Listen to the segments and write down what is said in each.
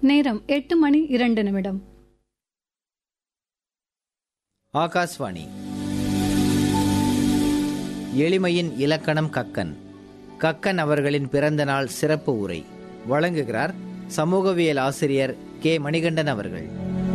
நேரம் எட்டு மணி இரண்டு நிமிடம் ஆகாஷ்வாணி எளிமையின் இலக்கணம் கக்கன் கக்கன் அவர்களின் பிறந்த நாள் சிறப்பு உரை வழங்குகிறார் சமூகவியல் ஆசிரியர் கே மணிகண்டன் அவர்கள்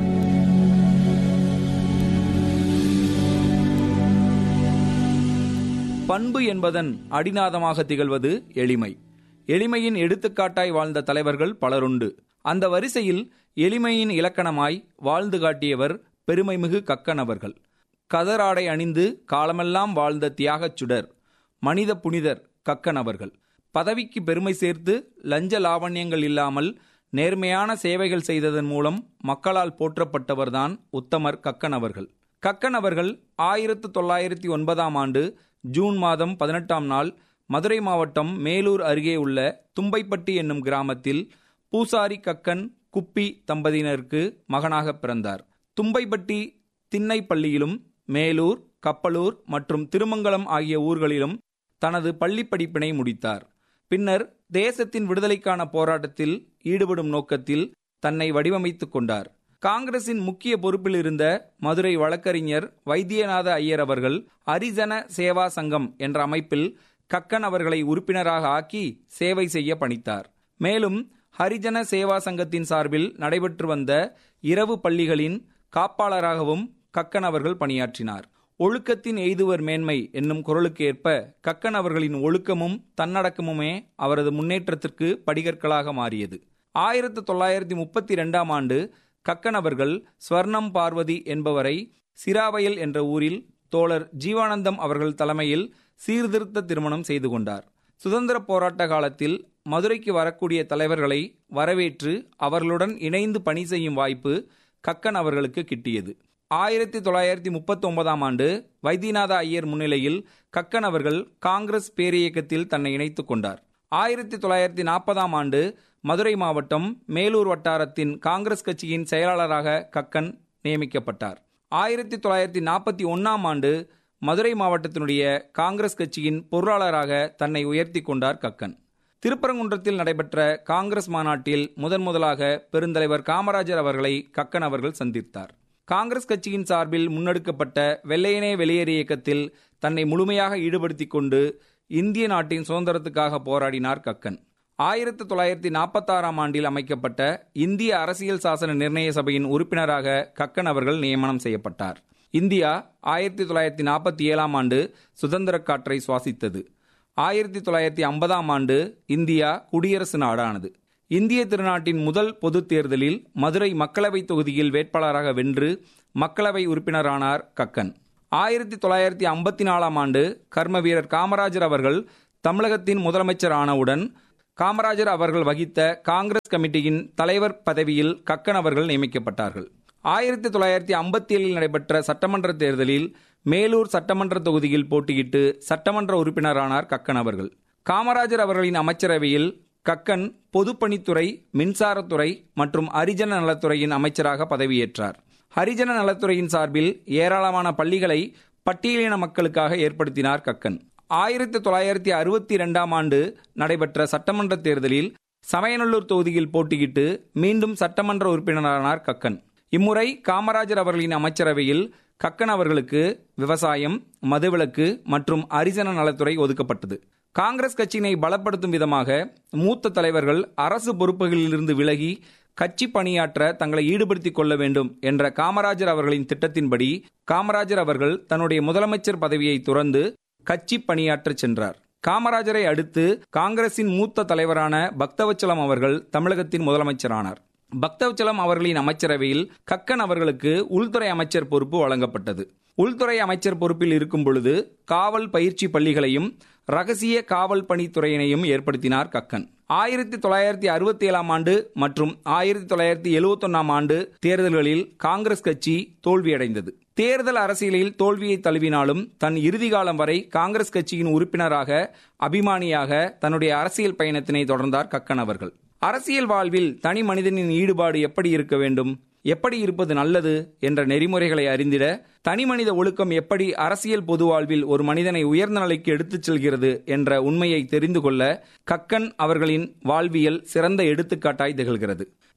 பண்பு என்பதன் அடிநாதமாக திகழ்வது எளிமை எளிமையின் எடுத்துக்காட்டாய் வாழ்ந்த தலைவர்கள் பலருண்டு அந்த வரிசையில் எளிமையின் இலக்கணமாய் வாழ்ந்து காட்டியவர் பெருமைமிகு கக்கன் அவர்கள் கதராடை அணிந்து காலமெல்லாம் வாழ்ந்த தியாகச் சுடர் மனித புனிதர் கக்கன் அவர்கள் பதவிக்கு பெருமை சேர்த்து லஞ்ச லாவண்யங்கள் இல்லாமல் நேர்மையான சேவைகள் செய்ததன் மூலம் மக்களால் போற்றப்பட்டவர்தான் உத்தமர் கக்கன் அவர்கள் கக்கன் அவர்கள் ஆயிரத்து தொள்ளாயிரத்தி ஒன்பதாம் ஆண்டு ஜூன் மாதம் பதினெட்டாம் நாள் மதுரை மாவட்டம் மேலூர் அருகே உள்ள தும்பைப்பட்டி என்னும் கிராமத்தில் பூசாரி கக்கன் குப்பி தம்பதியினருக்கு மகனாக பிறந்தார் தும்பைப்பட்டி திண்ணைப்பள்ளியிலும் மேலூர் கப்பலூர் மற்றும் திருமங்கலம் ஆகிய ஊர்களிலும் தனது பள்ளி படிப்பினை முடித்தார் பின்னர் தேசத்தின் விடுதலைக்கான போராட்டத்தில் ஈடுபடும் நோக்கத்தில் தன்னை வடிவமைத்துக் கொண்டார் காங்கிரசின் முக்கிய பொறுப்பில் இருந்த மதுரை வழக்கறிஞர் வைத்தியநாத ஐயர் அவர்கள் ஹரிஜன சேவா சங்கம் என்ற அமைப்பில் கக்கன் அவர்களை உறுப்பினராக ஆக்கி சேவை செய்ய பணித்தார் மேலும் ஹரிஜன சேவா சங்கத்தின் சார்பில் நடைபெற்று வந்த இரவு பள்ளிகளின் காப்பாளராகவும் கக்கன் அவர்கள் பணியாற்றினார் ஒழுக்கத்தின் எய்துவர் மேன்மை என்னும் குரலுக்கு ஏற்ப கக்கன் அவர்களின் ஒழுக்கமும் தன்னடக்கமுமே அவரது முன்னேற்றத்திற்கு படிகற்களாக மாறியது ஆயிரத்து தொள்ளாயிரத்தி முப்பத்தி இரண்டாம் ஆண்டு கக்கன் அவர்கள் ஸ்வர்ணம் பார்வதி என்பவரை சிராவயல் என்ற ஊரில் தோழர் ஜீவானந்தம் அவர்கள் தலைமையில் சீர்திருத்த திருமணம் செய்து கொண்டார் சுதந்திர போராட்ட காலத்தில் மதுரைக்கு வரக்கூடிய தலைவர்களை வரவேற்று அவர்களுடன் இணைந்து பணி செய்யும் வாய்ப்பு கக்கன் அவர்களுக்கு கிட்டியது ஆயிரத்தி தொள்ளாயிரத்தி முப்பத்தி ஒன்பதாம் ஆண்டு வைத்தியநாத ஐயர் முன்னிலையில் கக்கன் அவர்கள் காங்கிரஸ் பேரியக்கத்தில் தன்னை இணைத்துக் கொண்டார் ஆயிரத்தி தொள்ளாயிரத்தி நாற்பதாம் ஆண்டு மதுரை மாவட்டம் மேலூர் வட்டாரத்தின் காங்கிரஸ் கட்சியின் செயலாளராக கக்கன் நியமிக்கப்பட்டார் ஆயிரத்தி தொள்ளாயிரத்தி நாற்பத்தி ஒன்னாம் ஆண்டு மதுரை மாவட்டத்தினுடைய காங்கிரஸ் கட்சியின் பொருளாளராக தன்னை உயர்த்தி கொண்டார் கக்கன் திருப்பரங்குன்றத்தில் நடைபெற்ற காங்கிரஸ் மாநாட்டில் முதன் முதலாக பெருந்தலைவர் காமராஜர் அவர்களை கக்கன் அவர்கள் சந்தித்தார் காங்கிரஸ் கட்சியின் சார்பில் முன்னெடுக்கப்பட்ட வெள்ளையனே வெளியேறு இயக்கத்தில் தன்னை முழுமையாக ஈடுபடுத்திக் கொண்டு இந்திய நாட்டின் சுதந்திரத்துக்காக போராடினார் கக்கன் ஆயிரத்தி தொள்ளாயிரத்தி நாற்பத்தாறாம் ஆண்டில் அமைக்கப்பட்ட இந்திய அரசியல் சாசன நிர்ணய சபையின் உறுப்பினராக கக்கன் அவர்கள் நியமனம் செய்யப்பட்டார் இந்தியா ஆயிரத்தி தொள்ளாயிரத்தி நாற்பத்தி ஏழாம் ஆண்டு சுதந்திர காற்றை சுவாசித்தது ஆயிரத்தி தொள்ளாயிரத்தி ஐம்பதாம் ஆண்டு இந்தியா குடியரசு நாடானது இந்திய திருநாட்டின் முதல் பொதுத் தேர்தலில் மதுரை மக்களவை தொகுதியில் வேட்பாளராக வென்று மக்களவை உறுப்பினரானார் கக்கன் ஆயிரத்தி தொள்ளாயிரத்தி ஐம்பத்தி நாலாம் ஆண்டு கர்ம வீரர் காமராஜர் அவர்கள் தமிழகத்தின் முதலமைச்சர் ஆனவுடன் காமராஜர் அவர்கள் வகித்த காங்கிரஸ் கமிட்டியின் தலைவர் பதவியில் கக்கன் அவர்கள் நியமிக்கப்பட்டார்கள் ஆயிரத்தி தொள்ளாயிரத்தி ஐம்பத்தி ஏழில் நடைபெற்ற சட்டமன்ற தேர்தலில் மேலூர் சட்டமன்ற தொகுதியில் போட்டியிட்டு சட்டமன்ற உறுப்பினரானார் கக்கன் அவர்கள் காமராஜர் அவர்களின் அமைச்சரவையில் கக்கன் பொதுப்பணித்துறை மின்சாரத்துறை மற்றும் ஹரிஜன நலத்துறையின் அமைச்சராக பதவியேற்றார் ஹரிஜன நலத்துறையின் சார்பில் ஏராளமான பள்ளிகளை பட்டியலின மக்களுக்காக ஏற்படுத்தினார் கக்கன் ஆயிரத்தி தொள்ளாயிரத்தி அறுபத்தி இரண்டாம் ஆண்டு நடைபெற்ற சட்டமன்ற தேர்தலில் சமயநல்லூர் தொகுதியில் போட்டியிட்டு மீண்டும் சட்டமன்ற உறுப்பினரானார் கக்கன் இம்முறை காமராஜர் அவர்களின் அமைச்சரவையில் கக்கன் அவர்களுக்கு விவசாயம் மதுவிலக்கு மற்றும் அரிசன நலத்துறை ஒதுக்கப்பட்டது காங்கிரஸ் கட்சியினை பலப்படுத்தும் விதமாக மூத்த தலைவர்கள் அரசு பொறுப்புகளிலிருந்து விலகி கட்சி பணியாற்ற தங்களை ஈடுபடுத்திக் கொள்ள வேண்டும் என்ற காமராஜர் அவர்களின் திட்டத்தின்படி காமராஜர் அவர்கள் தன்னுடைய முதலமைச்சர் பதவியை துறந்து கட்சி பணியாற்ற சென்றார் காமராஜரை அடுத்து காங்கிரசின் மூத்த தலைவரான பக்தவச்சலம் அவர்கள் தமிழகத்தின் முதலமைச்சரானார் பக்தவச்சலம் அவர்களின் அமைச்சரவையில் கக்கன் அவர்களுக்கு உள்துறை அமைச்சர் பொறுப்பு வழங்கப்பட்டது உள்துறை அமைச்சர் பொறுப்பில் இருக்கும் பொழுது காவல் பயிற்சி பள்ளிகளையும் ரகசிய காவல் பணித்துறையினையும் ஏற்படுத்தினார் கக்கன் ஆயிரத்தி தொள்ளாயிரத்தி அறுபத்தி ஏழாம் ஆண்டு மற்றும் ஆயிரத்தி தொள்ளாயிரத்தி எழுபத்தி ஒன்னாம் ஆண்டு தேர்தல்களில் காங்கிரஸ் கட்சி தோல்வியடைந்தது தேர்தல் அரசியலில் தோல்வியை தழுவினாலும் தன் இறுதி காலம் வரை காங்கிரஸ் கட்சியின் உறுப்பினராக அபிமானியாக தன்னுடைய அரசியல் பயணத்தினை தொடர்ந்தார் கக்கன் அவர்கள் அரசியல் வாழ்வில் தனி மனிதனின் ஈடுபாடு எப்படி இருக்க வேண்டும் எப்படி இருப்பது நல்லது என்ற நெறிமுறைகளை அறிந்திட தனி மனித ஒழுக்கம் எப்படி அரசியல் பொது வாழ்வில் ஒரு மனிதனை உயர்ந்த நிலைக்கு எடுத்துச் செல்கிறது என்ற உண்மையை தெரிந்து கொள்ள கக்கன் அவர்களின் வாழ்வியல் சிறந்த எடுத்துக்காட்டாய் திகழ்கிறது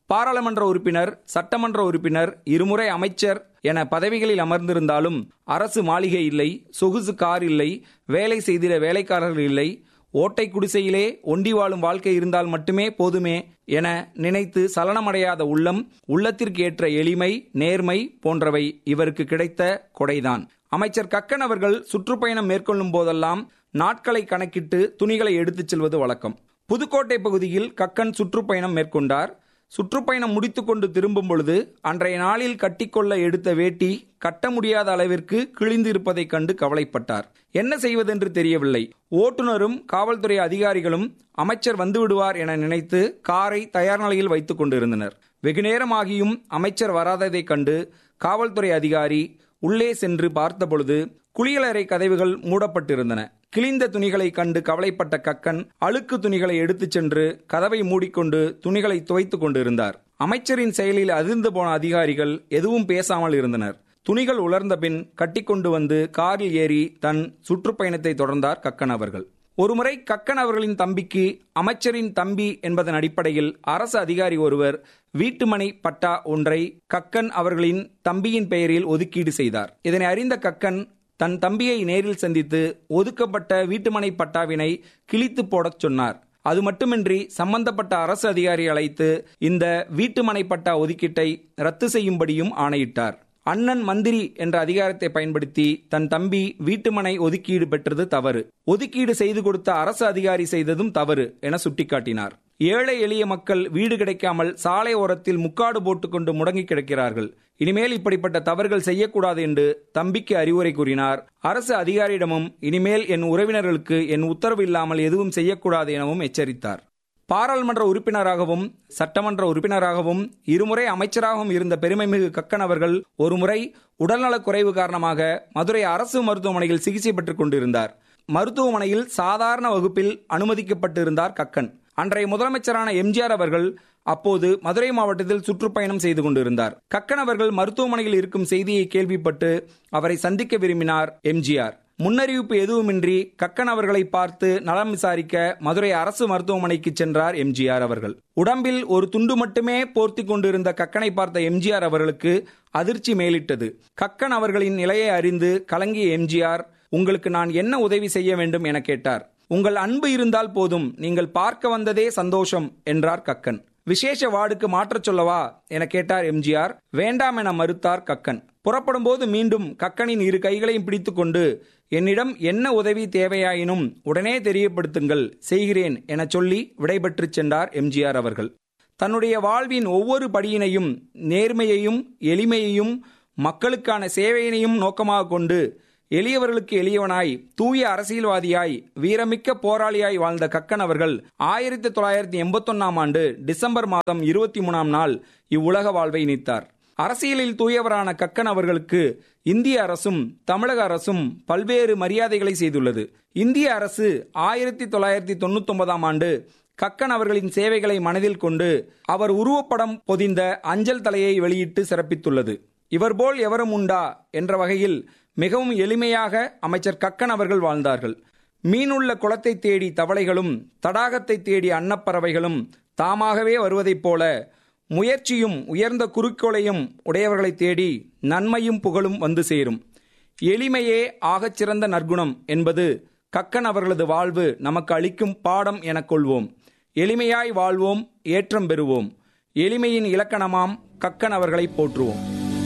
பாராளுமன்ற உறுப்பினர் சட்டமன்ற உறுப்பினர் இருமுறை அமைச்சர் என பதவிகளில் அமர்ந்திருந்தாலும் அரசு மாளிகை இல்லை சொகுசு கார் இல்லை வேலை செய்திட வேலைக்காரர்கள் இல்லை ஓட்டை குடிசையிலே ஒண்டி வாழும் வாழ்க்கை இருந்தால் மட்டுமே போதுமே என நினைத்து சலனமடையாத உள்ளம் உள்ளத்திற்கு ஏற்ற எளிமை நேர்மை போன்றவை இவருக்கு கிடைத்த கொடைதான் அமைச்சர் கக்கன் அவர்கள் சுற்றுப்பயணம் மேற்கொள்ளும் போதெல்லாம் நாட்களை கணக்கிட்டு துணிகளை எடுத்துச் செல்வது வழக்கம் புதுக்கோட்டை பகுதியில் கக்கன் சுற்றுப்பயணம் மேற்கொண்டார் சுற்றுப்பயணம் முடித்துக்கொண்டு திரும்பும் பொழுது அன்றைய நாளில் கட்டிக்கொள்ள எடுத்த வேட்டி கட்ட முடியாத அளவிற்கு கிழிந்து இருப்பதைக் கண்டு கவலைப்பட்டார் என்ன செய்வதென்று தெரியவில்லை ஓட்டுநரும் காவல்துறை அதிகாரிகளும் அமைச்சர் வந்துவிடுவார் என நினைத்து காரை தயார் நிலையில் வைத்துக் கொண்டிருந்தனர் வெகுநேரமாகியும் அமைச்சர் வராததைக் கண்டு காவல்துறை அதிகாரி உள்ளே சென்று பார்த்தபொழுது குளியலறை கதவுகள் மூடப்பட்டிருந்தன கிழிந்த துணிகளை கண்டு கவலைப்பட்ட கக்கன் அழுக்கு துணிகளை எடுத்துச் சென்று கதவை மூடிக்கொண்டு துணிகளை துவைத்துக் கொண்டிருந்தார் அமைச்சரின் செயலில் அதிர்ந்து போன அதிகாரிகள் எதுவும் பேசாமல் இருந்தனர் துணிகள் உலர்ந்த பின் கட்டிக்கொண்டு வந்து காரில் ஏறி தன் சுற்றுப்பயணத்தை தொடர்ந்தார் கக்கன் அவர்கள் ஒருமுறை கக்கன் அவர்களின் தம்பிக்கு அமைச்சரின் தம்பி என்பதன் அடிப்படையில் அரசு அதிகாரி ஒருவர் வீட்டுமனை பட்டா ஒன்றை கக்கன் அவர்களின் தம்பியின் பெயரில் ஒதுக்கீடு செய்தார் இதனை அறிந்த கக்கன் தன் தம்பியை நேரில் சந்தித்து ஒதுக்கப்பட்ட வீட்டுமனை பட்டாவினை கிழித்து போடச் சொன்னார் அது மட்டுமின்றி சம்பந்தப்பட்ட அரசு அதிகாரி அழைத்து இந்த வீட்டுமனை பட்டா ஒதுக்கீட்டை ரத்து செய்யும்படியும் ஆணையிட்டார் அண்ணன் மந்திரி என்ற அதிகாரத்தை பயன்படுத்தி தன் தம்பி வீட்டுமனை ஒதுக்கீடு பெற்றது தவறு ஒதுக்கீடு செய்து கொடுத்த அரசு அதிகாரி செய்ததும் தவறு என சுட்டிக்காட்டினார் ஏழை எளிய மக்கள் வீடு கிடைக்காமல் சாலை ஓரத்தில் முக்காடு போட்டுக்கொண்டு முடங்கி கிடக்கிறார்கள் இனிமேல் இப்படிப்பட்ட தவறுகள் செய்யக்கூடாது என்று தம்பிக்கு அறிவுரை கூறினார் அரசு அதிகாரியிடமும் இனிமேல் என் உறவினர்களுக்கு என் உத்தரவு இல்லாமல் எதுவும் செய்யக்கூடாது எனவும் எச்சரித்தார் பாராளுமன்ற உறுப்பினராகவும் சட்டமன்ற உறுப்பினராகவும் இருமுறை அமைச்சராகவும் இருந்த பெருமைமிகு கக்கன் அவர்கள் ஒருமுறை உடல்நலக் குறைவு காரணமாக மதுரை அரசு மருத்துவமனையில் சிகிச்சை பெற்றுக் கொண்டிருந்தார் மருத்துவமனையில் சாதாரண வகுப்பில் அனுமதிக்கப்பட்டிருந்தார் கக்கன் அன்றைய முதலமைச்சரான எம்ஜிஆர் அவர்கள் அப்போது மதுரை மாவட்டத்தில் சுற்றுப்பயணம் செய்து கொண்டிருந்தார் கக்கன் அவர்கள் மருத்துவமனையில் இருக்கும் செய்தியை கேள்விப்பட்டு அவரை சந்திக்க விரும்பினார் எம்ஜிஆர் முன்னறிவிப்பு எதுவுமின்றி கக்கன் அவர்களை பார்த்து நலம் விசாரிக்க மதுரை அரசு மருத்துவமனைக்கு சென்றார் எம்ஜிஆர் அவர்கள் உடம்பில் ஒரு துண்டு மட்டுமே போர்த்தி கொண்டிருந்த கக்கனை பார்த்த எம்ஜிஆர் அவர்களுக்கு அதிர்ச்சி மேலிட்டது கக்கன் அவர்களின் நிலையை அறிந்து கலங்கிய எம்ஜிஆர் உங்களுக்கு நான் என்ன உதவி செய்ய வேண்டும் என கேட்டார் உங்கள் அன்பு இருந்தால் போதும் நீங்கள் பார்க்க வந்ததே சந்தோஷம் என்றார் கக்கன் விசேஷ வார்டுக்கு மாற்றச் சொல்லவா என கேட்டார் எம்ஜிஆர் வேண்டாம் என மறுத்தார் கக்கன் புறப்படும் போது மீண்டும் கக்கனின் இரு கைகளையும் பிடித்துக்கொண்டு என்னிடம் என்ன உதவி தேவையாயினும் உடனே தெரியப்படுத்துங்கள் செய்கிறேன் என சொல்லி விடைபெற்று சென்றார் எம்ஜிஆர் அவர்கள் தன்னுடைய வாழ்வின் ஒவ்வொரு படியினையும் நேர்மையையும் எளிமையையும் மக்களுக்கான சேவையினையும் நோக்கமாக கொண்டு எளியவர்களுக்கு எளியவனாய் தூய அரசியல்வாதியாய் வீரமிக்க போராளியாய் வாழ்ந்த கக்கன் அவர்கள் ஆயிரத்தி தொள்ளாயிரத்தி எண்பத்தொன்னாம் ஆண்டு டிசம்பர் மாதம் இருபத்தி மூணாம் நாள் இவ்வுலக வாழ்வை நீத்தார் அரசியலில் தூயவரான கக்கன் அவர்களுக்கு இந்திய அரசும் தமிழக அரசும் பல்வேறு மரியாதைகளை செய்துள்ளது இந்திய அரசு ஆயிரத்தி தொள்ளாயிரத்தி தொண்ணூத்தி ஒன்பதாம் ஆண்டு கக்கன் அவர்களின் சேவைகளை மனதில் கொண்டு அவர் உருவப்படம் பொதிந்த அஞ்சல் தலையை வெளியிட்டு சிறப்பித்துள்ளது இவர் போல் எவரும் உண்டா என்ற வகையில் மிகவும் எளிமையாக அமைச்சர் கக்கன் அவர்கள் வாழ்ந்தார்கள் மீனுள்ள குளத்தை தேடி தவளைகளும் தடாகத்தை தேடி அன்னப்பறவைகளும் தாமாகவே வருவதைப் போல முயற்சியும் உயர்ந்த குறிக்கோளையும் உடையவர்களை தேடி நன்மையும் புகழும் வந்து சேரும் எளிமையே ஆகச் சிறந்த நற்குணம் என்பது கக்கன் அவர்களது வாழ்வு நமக்கு அளிக்கும் பாடம் எனக் கொள்வோம் எளிமையாய் வாழ்வோம் ஏற்றம் பெறுவோம் எளிமையின் இலக்கணமாம் கக்கன் அவர்களை போற்றுவோம்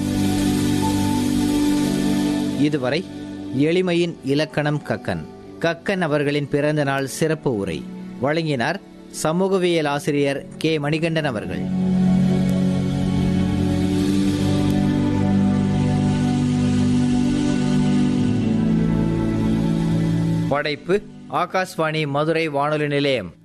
இதுவரை எளிமையின் இலக்கணம் கக்கன் கக்கன் அவர்களின் பிறந்த நாள் சிறப்பு உரை வழங்கினார் சமூகவியல் ஆசிரியர் கே மணிகண்டன் அவர்கள் படைப்பு ஆகாஷ்வாணி மதுரை வானொலி நிலையம்